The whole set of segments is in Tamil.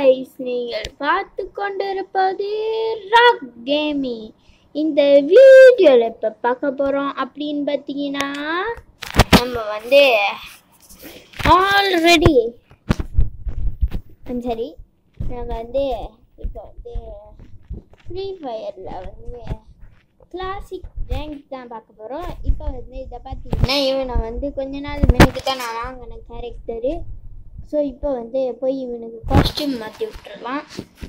கைஸ் நீங்கள் பார்த்து கொண்டிருப்பது ராக் கேமிங் இந்த வீடியோவில் இப்போ பார்க்க போகிறோம் அப்படின்னு பார்த்தீங்கன்னா நம்ம வந்து ஆல்ரெடி சரி நம்ம வந்து இப்போ வந்து ஃப்ரீ ஃபயரில் வந்து கிளாசிக் ரேங்க் தான் பார்க்க போகிறோம் இப்போ வந்து இதை பார்த்தீங்கன்னா இவனை வந்து கொஞ்ச நாள் முன்னுக்கு தான் நான் வாங்கின கேரக்டரு ஸோ இப்போ வந்து போய் இவனுக்கு காஸ்டியூம் மாற்றி விட்டுறலாம்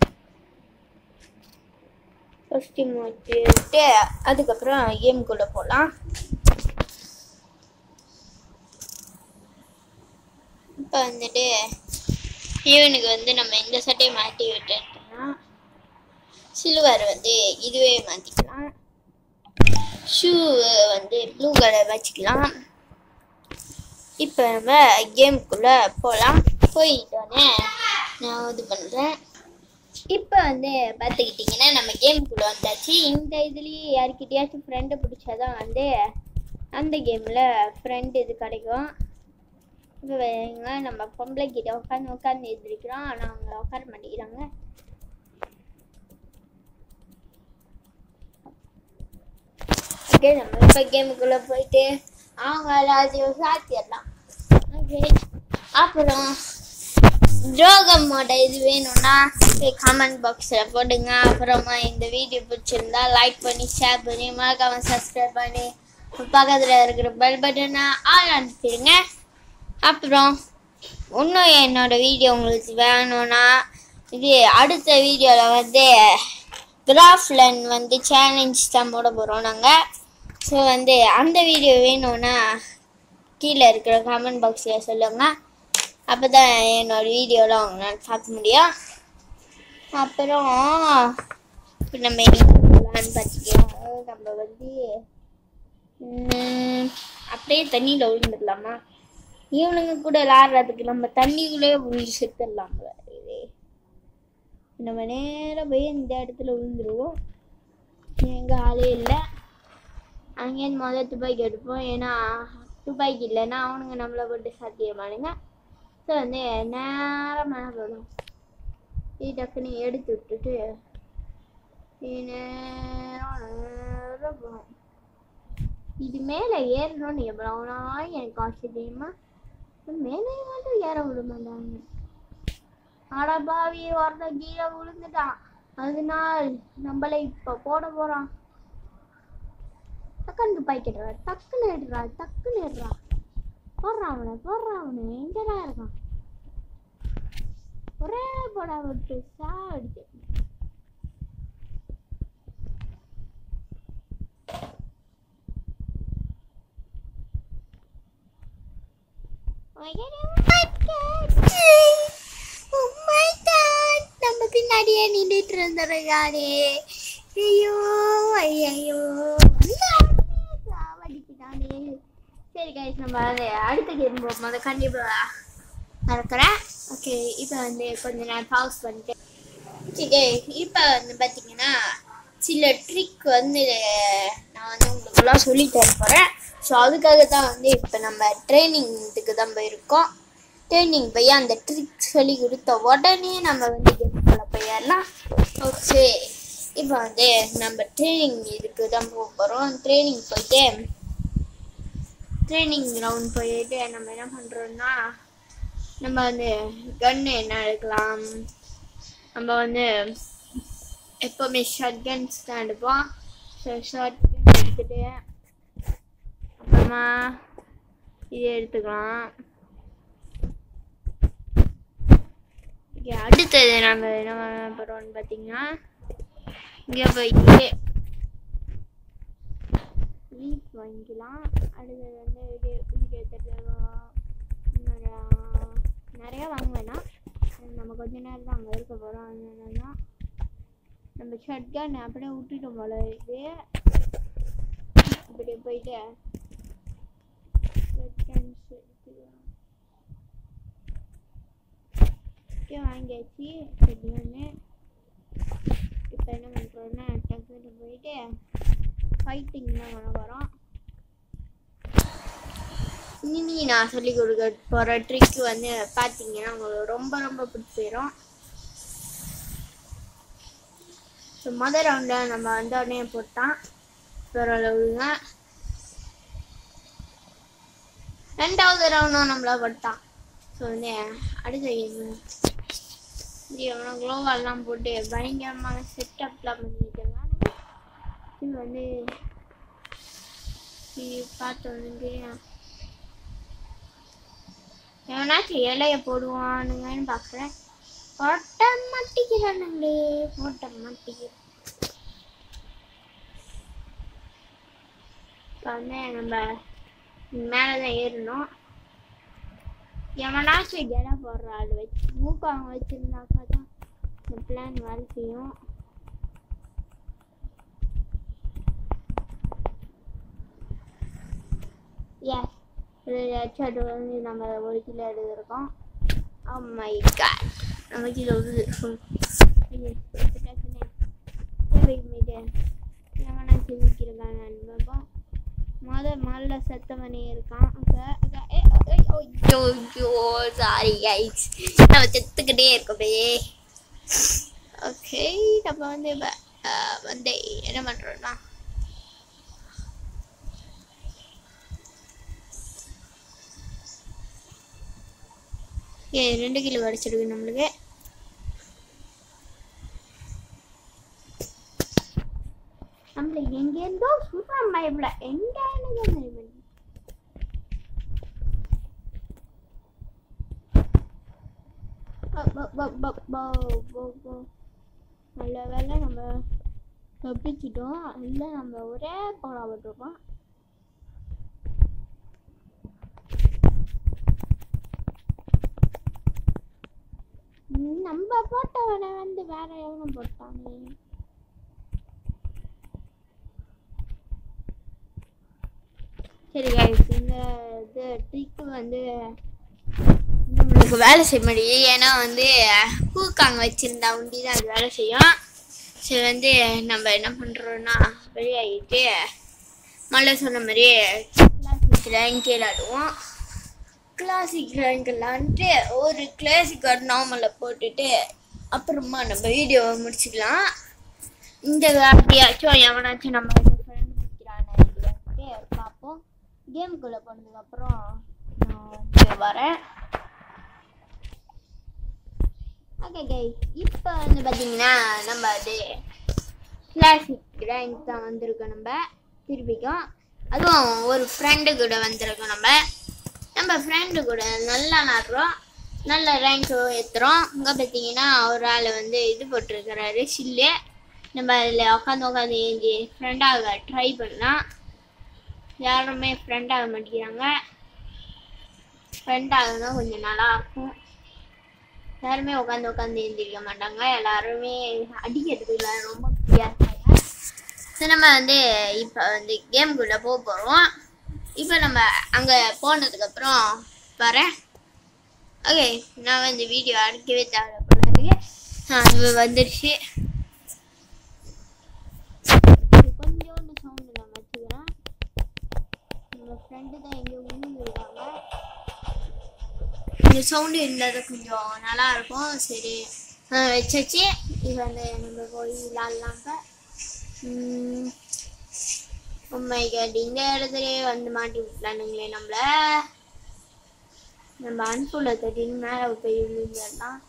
காஸ்டியூம் மாற்றி விட்டு அதுக்கப்புறம் கேம்குள்ளே போகலாம் இப்போ வந்துட்டு இவனுக்கு வந்து நம்ம இந்த சட்டையை மாற்றி விட்டுட்டோம்னா சில்வர் வந்து இதுவே மாற்றிக்கலாம் ஷூ வந்து ப்ளூ கலர் வச்சுக்கலாம் இப்போ நம்ம கேமுக்குள்ளே போகலாம் போயிட்டோன்னே நான் இது பண்ணுறேன் இப்போ வந்து பார்த்துக்கிட்டிங்கன்னா நம்ம கேமுக்குள்ளே வந்தாச்சு இந்த இதுலேயே யாருக்கிட்டையாச்சும் ஃப்ரெண்டை பிடிச்சாதான் வந்து அந்த கேமில் ஃப்ரெண்ட் இது கிடைக்கும் இப்போ வேணுங்க நம்ம பொம்பளை கிட்ட உட்காந்து உட்காந்து எழுதிருக்கிறோம் ஆனால் அவங்க உட்கார மாட்டேங்கிறாங்க ஓகே நம்ம இப்போ கேமுக்குள்ளே போயிட்டு அவங்க எல்லாத்தையும் சாத்திடலாம் ஓகே அப்புறம் துரோகமோட இது வேணும்னா கமெண்ட் பாக்ஸில் போடுங்க அப்புறமா இந்த வீடியோ பிடிச்சிருந்தா லைக் பண்ணி ஷேர் பண்ணி மறக்காம சப்ஸ்கிரைப் பண்ணி பக்கத்தில் இருக்கிற பெல் பட்டனை ஆன் அனுப்பிடுங்க அப்புறம் இன்னும் என்னோட வீடியோ உங்களுக்கு வேணும்னா இது அடுத்த வீடியோவில் வந்து கிராஃப்லன் வந்து சேலஞ்ச் தான் போட போகிறோம் நாங்கள் ஸோ வந்து அந்த வீடியோ வேணும்னா கீழே இருக்கிற கமெண்ட் பாக்ஸில் சொல்லுங்கள் அப்போ தான் என்னோட வீடியோலாம் உங்களால் பார்க்க முடியும் அப்புறம் இப்போ நம்ம என்ன பண்ணலான்னு பார்த்தீங்கன்னா நம்ம வந்து உம், அப்படியே தண்ணியில் விழுந்துடலாமா இவனுங்க கூட விளாடுறதுக்கு நம்ம தண்ணிக்குள்ளே விழுந்து செத்துடலாம் போல இது நம்ம நேராக போய் இந்த இடத்துல விழுந்துருவோம் எங்க ஆளே இல்லை அங்கேருந்து முதல் துப்பாக்கி எடுப்போம் ஏன்னா துப்பாக்கி இல்லைன்னா அவனுங்க நம்மளை போட்டு சாத்தியமானுங்க ஸோ வந்து நேரம் மேலே போகணும் இது டக்குன்னு எடுத்து விட்டுட்டு இது நேரம் நேரம் போகணும் இது மேலே ஏறணும்னு எவ்வளோ நாள் எனக்கு ஆச்சரியமா மேலே மட்டும் ஏற விட மாட்டாங்க ஆடா பாவி ஒருத்தன் கீழே விழுந்துட்டான் அதனால் நம்மளை இப்போ போட போகிறான் டக்குன்னு பாய்க்கிடுறா டக்குன்னு எடுறா டக்குன்னு எடுறா போடுறான் அவனை போடுறான் அவனை எங்கடா இருக்கான் ஒரே போடா விட்டு சாடிச்சு நம்ம பின்னாடியே நின்றுட்டு இருந்திருக்கானே ஐயோ ஐயோ சாவடிக்கிறானே சரி கைஸ் நம்ம வந்து அடுத்த கேம் போகும்போது கண்டிப்பாக நடக்கிறேன் ஓகே இப்போ வந்து கொஞ்ச நேரம் பாஸ் பண்ணிட்டு ஓகே இப்போ வந்து பார்த்தீங்கன்னா சில ட்ரிக் வந்து நான் வந்து உங்களுக்குலாம் சொல்லி தர போகிறேன் ஸோ அதுக்காக தான் வந்து இப்போ நம்ம ட்ரைனிங் இதுக்கு தான் போயிருக்கோம் ட்ரைனிங் போய் அந்த ட்ரிக் சொல்லி கொடுத்த உடனே நம்ம வந்து கேமுக்குள்ள போயிடலாம் ஓகே இப்போ வந்து நம்ம ட்ரைனிங் இதுக்கு தான் போக போகிறோம் ட்ரைனிங் போயிட்டு ட்ரைனிங் கிரவுண்ட் போயிட்டு நம்ம என்ன பண்ணுறோம்னா நம்ம வந்து கன்று என்ன எடுக்கலாம் நம்ம வந்து எப்போவுமே ஷார்ட் கன்ஸ் தான் எடுப்போம் ஸோ ஷார்ட் கன் எடுத்துட்டு அப்புறமா இது எடுத்துக்கலாம் ஓகே அடுத்தது நம்ம என்ன பண்ண போகிறோம்னு பார்த்தீங்கன்னா இங்கே போயிட்டு லீஃப் வாங்கிக்கலாம் அடுத்தது வந்து வீடியோ வீடியோ எடுத்துக்கலாம் நிறையா வாங்க வேணாம் நம்ம கொஞ்ச நேரம் தான் அங்கே இருக்க போகிறோம் அதனால தான் நம்ம ஷர்ட்கன் அப்படியே விட்டுட்டோம் போல இது இப்படி போயிட்டு ஷர்ட்கன்ஸ் எடுத்துக்கலாம் ஓகே வாங்கியாச்சு சரி ஒன்று இப்போ என்ன பண்ணுறோன்னா டக்குன்னு போயிட்டு ஃபைட்டிங் தான் பண்ண போகிறோம் இனி நான் சொல்லி கொடுக்க போகிற ட்ரிக் வந்து பார்த்தீங்கன்னா உங்களுக்கு ரொம்ப ரொம்ப பிடிச்சி போயிடும் ஸோ மொதல் ரவுண்டை நம்ம வந்த உடனே போட்டான் பரவாயில்ல ரெண்டாவது ரவுண்டும் நம்மள போட்டான் ஸோ வந்து அடுத்த கேம் அவனை குளோவால்லாம் போட்டு பயங்கரமான செட்டப்லாம் பண்ணியிருக்காங்க இது வந்து இது பார்த்து வந்து எவனாச்சும் இலைய போடுவானுங்கன்னு பார்க்குறேன் போட்ட மாட்டிக்கிறானுங்களே போட்ட மாட்டிக்கிறேன் இப்போ வந்து நம்ம மேலே தான் ஏறணும் எவனாச்சும் இலை போடுற ஆள் வச்சு மூக்காங்க வச்சுருந்தாக்கா தான் இந்த பிளான் வேலை செய்யும் எஸ் ஹெட்ஷாட் வந்து நம்ம ஒரு கிலோ எடுத்திருக்கோம் oh my god நம்ம கிலோ வருது எவனா சிரிக்கிறாங்க பார்ப்போம் முத முதல்ல செத்தவனே இருக்கான் சாரி கைஸ் நம்ம செத்துக்கிட்டே இருக்கோமே ஓகே நம்ம வந்து இப்ப, அஹ், வந்து என்ன பண்றோம்னா ஏ ரெண்டு கிலோ அடிச்சிருக்கு நம்மளுக்கு நம்மள எங்கேருந்தோ சுடுறான் பயப்பட எங்க எனக்கு தெரியும் நல்ல வேலை நம்ம தப்பிச்சிட்டோம் இல்லை நம்ம ஒரே கோலா விட்டுருக்கோம் ம், நம்ம போட்டவனை வந்து வேற எவனும் போட்டானே சரி guys இந்த இது ட்ரிக் வந்து நம்மளுக்கு வேலை செய்ய முடியும் ஏன்னா வந்து பூக்காங்க வச்சிருந்தா உண்டி தான் அது வேலை செய்யும் சரி வந்து நம்ம என்ன பண்றோம்னா வெளியாகிட்டு மல்ல சொன்ன மாதிரியே கிளாசிக் ரேங்க் விளாடுவோம் கிளாசிக் ரேங்க் விளாண்டுட்டு ஒரு கிளாசிக் நார்மலில் போட்டுட்டு அப்புறமா நம்ம வீடியோவை முடிச்சுக்கலாம் இந்த வாட்டியாச்சும் எவனாச்சும் நம்ம ஃப்ரெண்ட் முடிக்கிறானே இல்லைன்ட்டு பார்ப்போம் கேமுக்குள்ளே போனதுக்கப்புறம் நான் வந்து வரேன் ஓகே கை இப்போ வந்து பார்த்தீங்கன்னா நம்ம அது கிளாசிக் ரேங்க் தான் வந்திருக்கோம் நம்ம திருப்பிக்கும் அதுவும் ஒரு ஃப்ரெண்டு கூட வந்திருக்கோம் நம்ம நம்ம ஃப்ரெண்டு கூட நல்லா நடுறோம் நல்ல ரேங்க் ஏற்றுறோம் இங்கே பார்த்தீங்கன்னா ஒரு ஆள் வந்து இது போட்டிருக்கிறாரு சில்லு நம்ம அதில் உட்காந்து உட்காந்து ஏஞ்சி ஃப்ரெண்டாக ட்ரை பண்ணலாம் யாருமே ஃப்ரெண்ட் ஆக மாட்டேங்கிறாங்க ஃப்ரெண்ட் ஆகுனா கொஞ்சம் நல்லா இருக்கும் யாருமே உட்காந்து உட்காந்து எழுந்திரிக்க மாட்டாங்க எல்லாருமே அடிக்கிறதுக்குள்ள ரொம்ப ஃப்ரீயாக இருக்காங்க ஸோ நம்ம வந்து இப்போ வந்து கேமுக்குள்ளே போக போகிறோம் இப்போ நம்ம அங்கே போனதுக்கப்புறம் வரேன் ஓகே நான் வந்து வீடியோ அடிக்கவே தேவை போனதுக்கு அது வந்துடுச்சு கொஞ்சோண்டு சவுண்டு நான் வச்சுக்கிறேன் நம்ம ஃப்ரெண்டு தான் எங்கேயோ விழுந்துருக்காங்க இந்த சவுண்டு இருந்தால் கொஞ்சம் நல்லா இருக்கும் சரி ஆ, வச்சாச்சு இது வந்து நம்ம போய் விளாட்லாங்க உண்மை கேட் இந்த இடத்துலயே வந்து மாட்டி விட்டுலானுங்களே நம்மள நம்ம அன்புல தட்டின்னு மேலே போய் விழுந்துடலாம்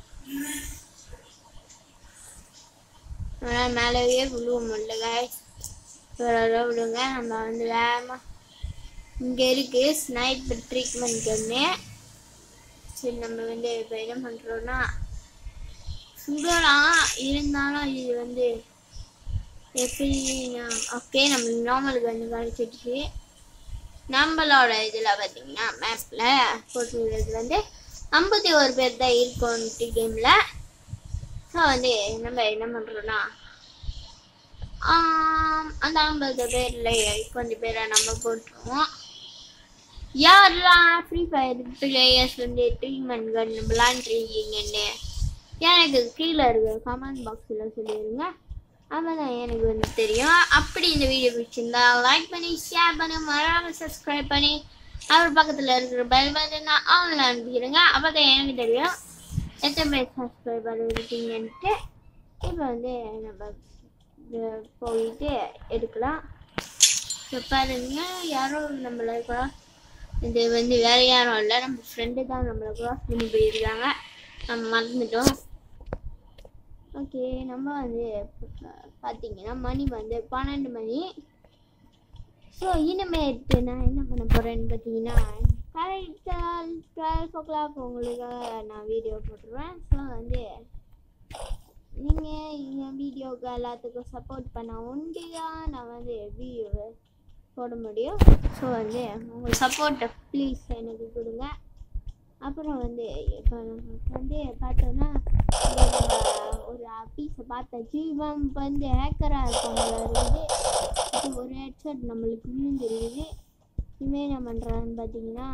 ஆனால் மேலேயே விழுவ முடியல guys. வேற விடுங்க நம்ம வந்து வேகமாக இங்கே இருக்கு ஸ்னைப்பர் ட்ரீட்மெண்ட் கண்ணு சரி நம்ம வந்து இப்போ என்ன பண்ணுறோன்னா சுடலாம் இருந்தாலும் இது வந்து எப்படி ஓகே நம்மளுக்கு நார்மலுக்கு வந்து கிடச்சிடுச்சு நம்மளோட இதில் பார்த்தீங்கன்னா மேப்பில் போட்டுருக்கிறது வந்து ஐம்பத்தி ஒரு பேர் தான் இருக்கோன்ட்டு கேமில் ஸோ வந்து நம்ம என்ன பண்ணுறோன்னா அந்த ஐம்பது பேரில் கொஞ்சம் பேரை நம்ம போட்டுருவோம் யாரெல்லாம் ஃப்ரீ ஃபயர் பிளேயர்ஸ் வந்து ட்ரீட்மெண்ட் கன் விளாண்டுருக்கீங்கன்னு எனக்கு கீழே இருக்க கமெண்ட் பாக்ஸில் சொல்லிடுங்க அப்பதான் எனக்கு வந்து தெரியும் அப்படி இந்த வீடியோ பிடிச்சிருந்தா லைக் பண்ணி ஷேர் பண்ணி மறக்காம சப்ஸ்கிரைப் பண்ணி அவர் பக்கத்தில் இருக்கிற பெல் பட்டனை ஆன்ல அனுப்பிடுங்க அப்போ தான் எனக்கு தெரியும் எத்தனை பேர் சப்ஸ்கிரைப் பண்ணிருக்கீங்கன்ட்டு இப்போ வந்து நம்ம அஹ், போயிட்டு எடுக்கலாம் இப்போ பாருங்க யாரும் நம்மளை cross இது வந்து வேற யாரும் இல்லை நம்ம ஃப்ரெண்டு தான் நம்மளை க்ராஸ் பண்ணி போயிருக்காங்க நம்ம மறந்துட்டோம் ஓகே நம்ம வந்து ப- பார்த்தீங்கன்னா மணி வந்து பன்னெண்டு மணி ஸோ இனிமேட்டு நான் என்ன பண்ண போகிறேன்னு பார்த்தீங்கன்னா கரெக்டாக டுவெல் ஓ கிளாக் உங்களுக்காக நான் வீடியோ போட்டுருவேன் ஸோ வந்து நீங்கள் என் வீடியோவுக்கு எல்லாத்துக்கும் சப்போர்ட் பண்ண உண்டு தான் நான் வந்து வீடியோ போட முடியும் ஸோ வந்து உங்கள் சப்போர்ட்டை ப்ளீஸ் எனக்கு கொடுங்க அப்புறம் வந்து இப்போ நமக்கு வந்து பார்த்தோன்னா இங்க நம்ம ஒரு பீஸை பார்த்தாச்சு இவன் இப்ப வந்து ஹேக்கராக இருப்பாங்களா இருக்குது இப்போ ஒரு ஹெட்செட் நம்மளுக்கு விழுந்துருக்குது இவன் என்ன பண்ணுறான்னு பார்த்தீங்கன்னா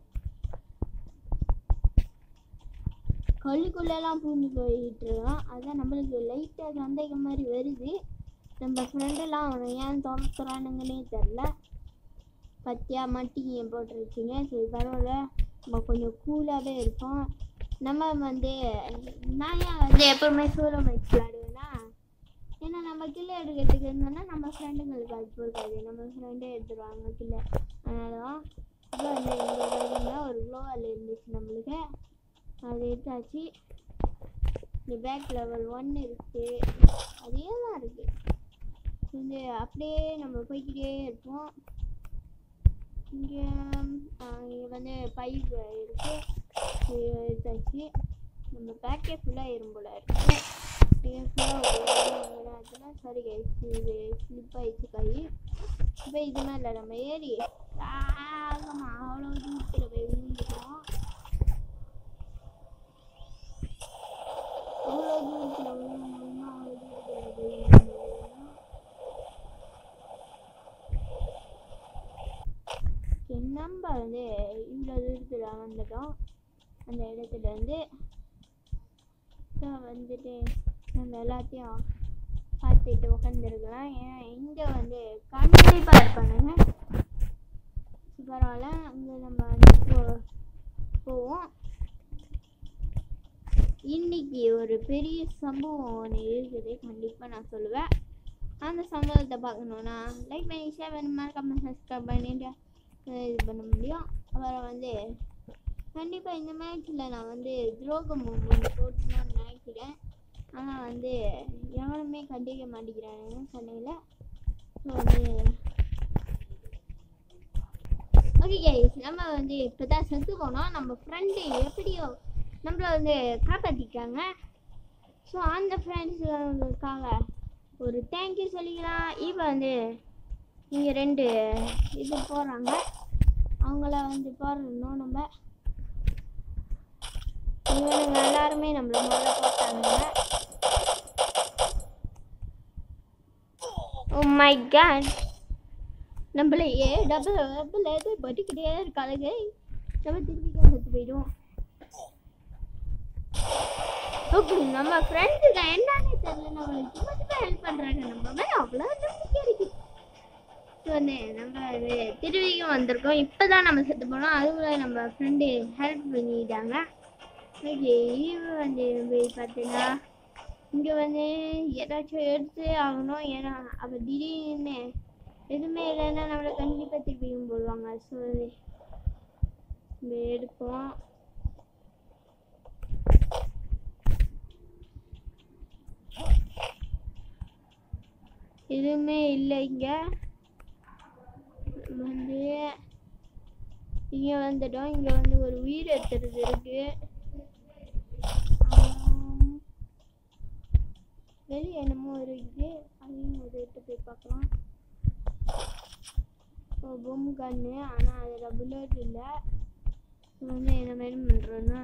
கல்லுக்குள்ளெல்லாம் பூந்து போயிட்டு இருக்கான் அதான் நம்மளுக்கு லைட்டாக சந்தேகம் மாதிரி வருது நம்ம ஃப்ரெண்டெல்லாம் அவனை ஏன் துரத்துறானுங்கன்னே தெரில பத்தியா மட்டிங்க போட்டுருச்சுங்க சரி பரவாயில்ல நம்ம கொஞ்சம் கூலாகவே இருப்போம் நம்ம வந்து நான் ஏன் வந்து எப்பவுமே சூரிய மேட்ச் விளாடுவேன்னா ஏன்னா நம்ம கில்ல எடுக்கிறதுக்கு இருந்தோம்னா நம்ம ஃப்ரெண்டுங்களுக்கு அது போகாது நம்ம ஃப்ரெண்டே எடுத்துருவாங்க கில்ல அதனால தான் இப்போ வந்து இங்கே பார்த்தீங்கன்னா ஒரு க்ளோவால் இருந்துச்சு நம்மளுக்கு அது எடுத்தாச்சு இந்த பேக் லெவல் ஒன் இருக்குது அதே தான் இருக்குது வந்து அப்படியே நம்ம போய்க்கிட்டே இருப்போம் இங்கே இங்கே வந்து பைப் இருக்கு இது எடுத்தாச்சு நம்ம பேக்கே ஃபுல்லாக இரும்போல இருக்கு இது ஃபுல்லாக சாரி கைஸ் இது ஸ்லிப் ஆயிடுச்சு கை இப்போ இது மேலே நம்ம ஏறி ஆகமா அவ்வளோ தூரத்தில் போய் விழுந்துட்டோம் அவ்வளோ தூரத்தில் விழுந்தோம்னா அவ்வளோ தூரத்தில் போய் விழுந்துட்டோம் நம்ம வந்து இவ்வளோ தூரத்தில் வந்துட்டோம் அந்த இடத்துல இருந்து இப்போ வந்துட்டு நம்ம எல்லாத்தையும் பார்த்துட்டு உட்காந்துருக்கலாம் ஏன்னா இங்கே வந்து கண்டிப்பாக இருப்பானுங்க சரி, பரவாயில்ல அங்கே நம்ம வந்து போ போவோம் இன்னைக்கு ஒரு பெரிய சம்பவம் ஒன்று இருக்குது கண்டிப்பாக நான் சொல்லுவேன் அந்த சம்பவத்தை பார்க்கணுன்னா லைக் பண்ணி ஷேர் பண்ணி மறக்காம சப்ஸ்கிரைப் பண்ணிட்டு அஹ் இது பண்ண முடியும் அப்புறம் வந்து கண்டிப்பாக இந்த மேட்ச்சில் நான் வந்து துரோகம் ஒன்று போட்டணும்னு நினைக்கிறேன் ஆனால் வந்து எவனுமே கண்டிக்க மாட்டேங்கிறானுங்க சென்னையில் ஸோ வந்து ஓகே கைஸ் நம்ம வந்து இப்போ தான் செத்து போனோம் நம்ம ஃப்ரெண்டு எப்படியோ நம்மளை வந்து காப்பாற்றிருக்காங்க ஸோ அந்த ஃப்ரெண்ட்ஸுக்காக ஒரு தேங்க்யூ சொல்லிக்கலாம் இப்போ வந்து இங்கே ரெண்டு இது போகிறாங்க அவங்கள வந்து போடணும் நம்ம இவனுங்க எல்லாருமே நம்மள முதல்ல போட்டாங்க ஓ மை காட் நம்மளையே டபுள் டபுள் இது பட்டிக்கிட்டே இருக்காளுங்க நம்ம திருப்பி செத்து போயிடுவோம் ஓகே நம்ம ஃப்ரெண்ட்ஸு தான் என்னன்னே தெரியல நம்மளுக்கு மட்டும் ஹெல்ப் பண்ணுறாங்க நம்ம மேலே அவ்வளோ நம்பிக்கை இருக்கு ஸோ வந்து நம்ம அது திருவிக்கும் வந்திருக்கோம் இப்போ தான் நம்ம செத்து போனோம் அதுக்குள்ள நம்ம ஃப்ரெண்டு ஹெல்ப் பண்ணிட்டாங்க ஓகே இவன் வந்து போய் பார்த்தீங்கன்னா இங்கே வந்து ஏதாச்சும் எடுத்து ஆகணும் ஏன்னா அவள் திடீர்னு எதுவுமே இல்லைன்னா நம்மளை கண்டிப்பாக திருப்பியும் போடுவாங்க ஸோ நம்ம எடுப்போம் எதுவுமே இல்லை இங்கே வந்து இங்கே வந்துட்டோம் இங்கே வந்து ஒரு உயிர் எடுத்துறது இருக்கு ஆம். வெளியே என்னமோ இருக்குது அதையும் ஒரு எடுத்து போய் பார்க்கலாம் ஓ பொம் கன்று ஆனால் அதில் புல்லட் இல்லை இப்போ வந்து என்ன என்ன பண்ணுறோன்னா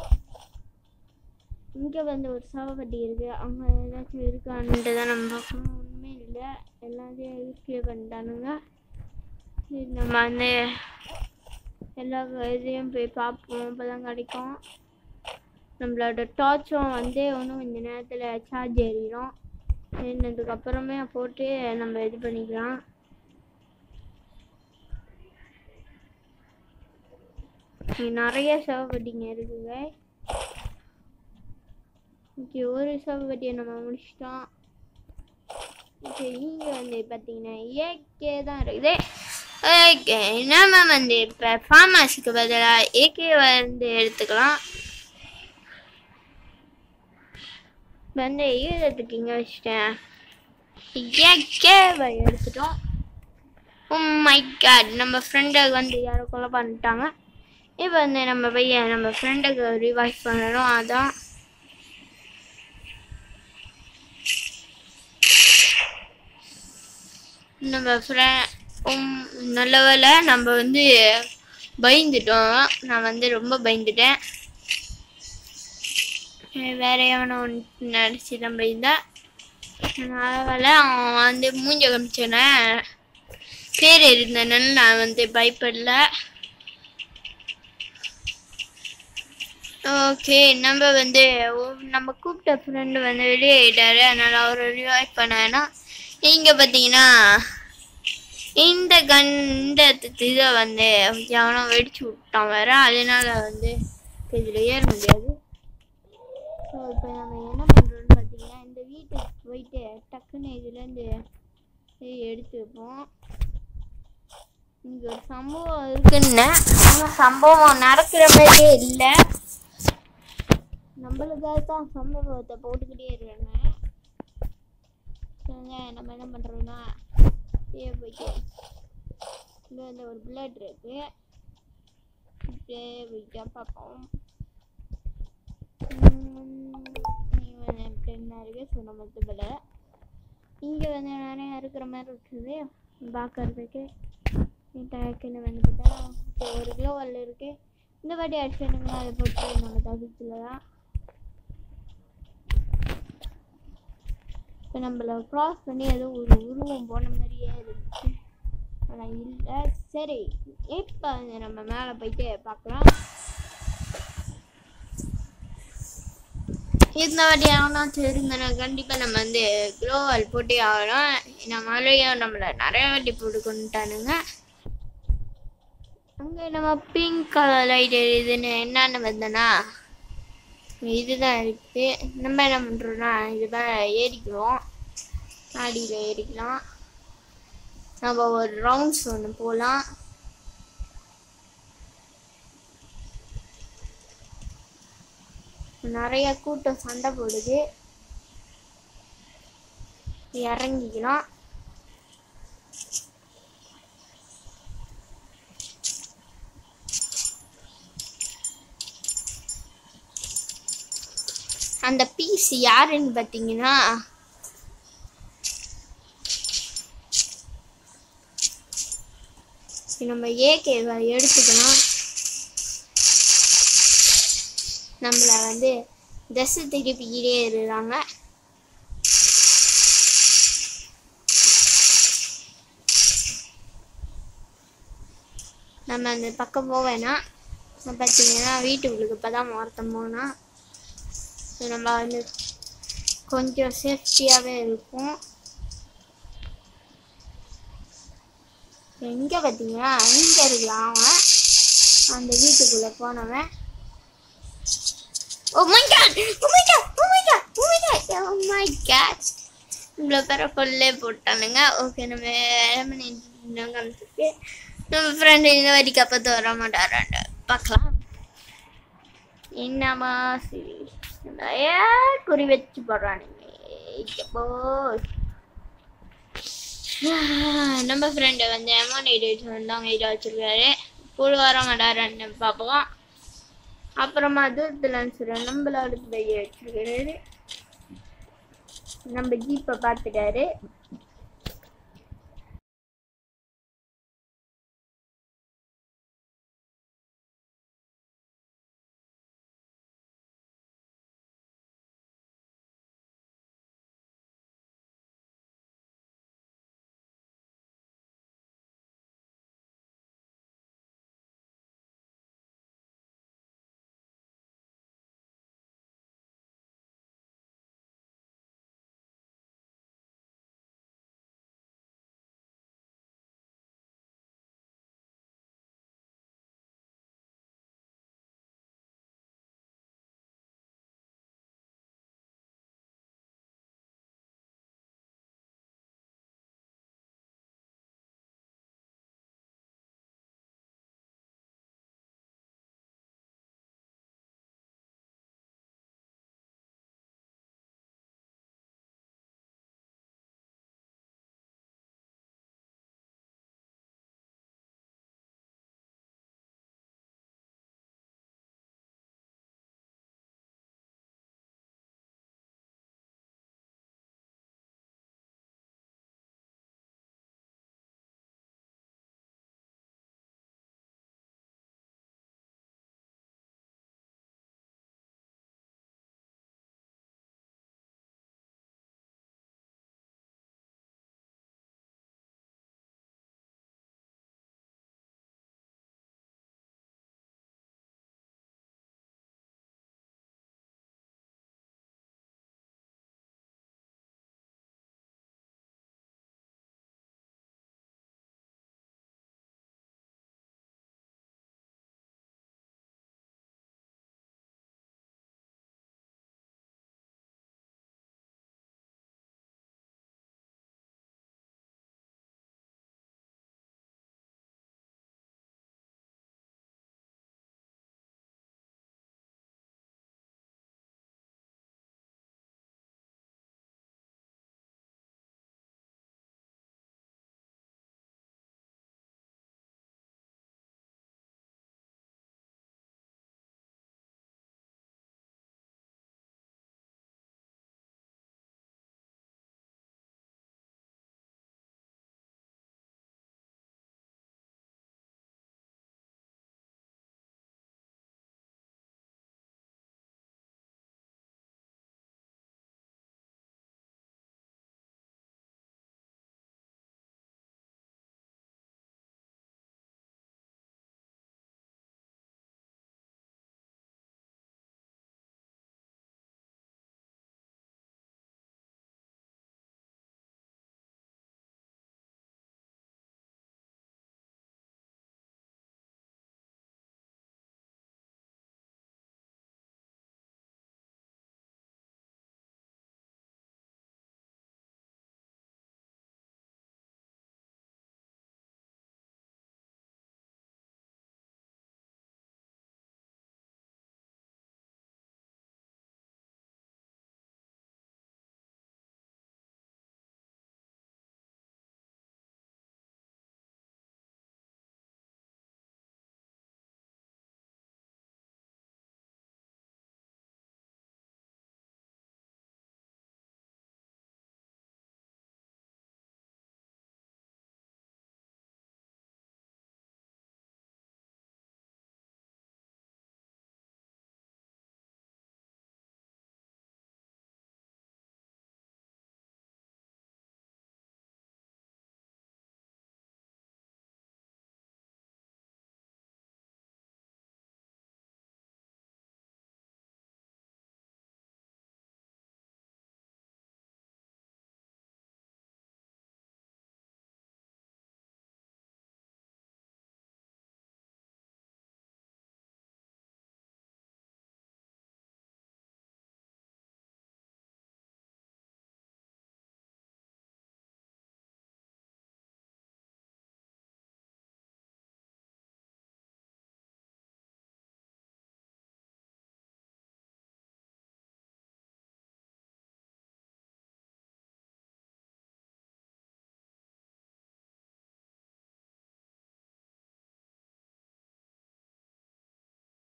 இங்கே வந்து ஒரு சவப்பட்டி இருக்குது அங்கே ஏதாச்சும் இருக்கான்ட்டு தான் நம்ம பார்க்கணும் ஒன்றுமே இல்லை எல்லாத்தையும் யூஸ்கிலே பண்ணிட்டானுங்க சரி நம்ம வந்து எல்லா இதையும் போய் பார்ப்போம் அப்போ தான் கிடைக்கும் நம்மளோட டார்ச்சும் வந்து இன்னும் கொஞ்ச நேரத்தில் சார்ஜ் ஏறிடும் ஏறினதுக்கு அப்புறமே போட்டு நம்ம இது பண்ணிக்கலாம் இங்க நிறைய சவப்பட்டிங்க இருக்குங்க ஓகே ஒரு சவப்பட்டியை நம்ம முடிச்சிட்டோம் ஓகே இங்கே வந்து பார்த்தீங்கன்னா ஏகே தான் இருக்குது ஓகே நம்ம வந்து இப்போ ஃபார்மஸுக்கு பதிலாக ஏகே வந்து எடுத்துக்கலாம் இப்ப வந்து ஈரத்துக்கு இங்கே வச்சுட்டேன் ஏகேவை எடுத்துட்டோம் மை காட் நம்ம ஃப்ரெண்டுக்கு வந்து யாரோ கொலை பண்ணிட்டாங்க இப்போ வந்து நம்ம பையன் நம்ம ஃப்ரெண்டுக்கு ரிவைவ் பண்ணணும் அதான் நம்ம ஃப்ரெண்ட் நல்ல வேளை நம்ம வந்து பயந்துட்டோம் நான் வந்து ரொம்ப பயந்துட்டேன் அஹ் வேற எவனோ ஒன்று நடிச்சு தான் பயந்தா நல்ல வேளை அவன் வந்து மூஞ்ச காமிச்சோன்னே பேர் இருந்தனால நான் வந்து பயப்படல ஓகே நம்ம வந்து ஒ- நம்ம கூப்பிட்ட ஃப்ரெண்டு வந்து வெளியாயிட்டாரு அதனால அவர் ரிவைவ் பண்ணா இங்க பார்த்தீங்கன்னா இந்த கன் இந்த இதை வந்து எவனோ வெடிச்சு விட்டான் வேற அதனால வந்து இதில் ஏற முடியாது ஸோ இப்போ நம்ம என்ன பண்ணுறோம்னு பார்த்தீங்கன்னா இந்த வீட்டுக்கு போயிட்டு டக்குன்னு இதுலேருந்து எடுத்து வைப்போம் இங்க ஒரு சம்பவம் இருக்குன்னு ஆனா சம்பவம் நடக்கிற மாதிரியே இல்லை நம்மளுக்காக தான் சம்பவத்தை போட்டுக்கிட்டே இருக்காங்க சரிங்க நம்ம என்ன பண்றோம்னா இப்படியே போயிட்டு இங்க வந்து ஒரு பிளட் இருக்கு இப்படியே போயிட்டா பார்ப்போம் இவன் எப்படி என்ன இருக்கு சொன்ன மொத்தத்தில் இங்கே வந்து நிறைய இருக்கிற மாதிரி இருக்குது பார்க்கறதுக்கு டக்குன்னு வந்து பார்த்தா okay, ஒரு கிலோ வல்ல இருக்கு இந்த வாட்டி அடிச்சுட்டுங்களா அதை போட்டு நம்ம தகுதியில் தான் இப்போ நம்மள க்ராஸ் பண்ணி ஏதோ ஒரு உருவம் போன மாதிரியே இருந்துச்சு ஆனால் இல்லை சரி இப்போ வந்து நம்ம மேலே போயிட்டு பார்க்கலாம் இந்த வாட்டி ஆகணும் இருந்தனா கண்டிப்பாக நம்ம வந்து க்ளோவால் போட்டே ஆகணும் ஏன்னா மழையும் நம்மளை நிறைய வாட்டி போட்டு கொண்டுட்டானுங்க அங்கே நம்ம பிங்க் கலர் லைட் எரியுதுன்னு என்னன்னு வந்தோன்னா இதுதான் இருக்கு நம்ம என்ன பண்ணுறோம்னா இதுதான் ஏறிக்கிறோம் மாடியில் ஏறிக்கலாம் நம்ம ஒரு ரவுண்ட்ஸ் ஒன்று போகலாம் நிறைய கூட்டம் சண்டை போடுது இறங்கிக்கலாம் அந்த பீஸ் யாருன்னு பார்த்தீங்கன்னா நம்ம ஏகேவை எடுத்துக்கலாம் நம்மளை வந்து தசை திருப்பிக்கிட்டே இருக்கிறாங்க நம்ம அந்த பக்கம் போக வேணாம் இப்ப பார்த்தீங்கன்னா வீட்டுக்குள்ளுக்கு இப்போ தான் ஒருத்தன் போனால் ஸோ நம்ம வந்து கொஞ்சம் சேஃப்டியாகவே இருக்கும் எங்கே பார்த்தீங்கன்னா அங்கே இருக்கலாம் அவன் அந்த வீட்டுக்குள்ளே போனவன் Oh my god! Oh my god! Oh my god! Oh my god! Oh my god! இவ்வளோ பேரை கொல்லே போட்டானுங்க ஓகே நம்ம வேலை பண்ணிட்டு காமிச்சிருக்கு நம்ம ஃப்ரெண்டு இந்த வாட்டி கப்பத்து வர மாட்டாராண்ட பார்க்கலாம் என்னமா சரி நிறைய குறி வச்சு போடுறானுங்க எப்போ நம்ம ஃப்ரெண்டு வந்து அமௌண்ட் எடிட் வந்து அவங்க இதை வச்சிருக்காரு கூட வர மாட்டாரான்னு பார்ப்போம் அப்புறமா தூரத்தில் சொல்கிறேன் நம்மள அடுத்து பைய வச்சிருக்காரு நம்ம ஜீப்பை பார்த்துட்டாரு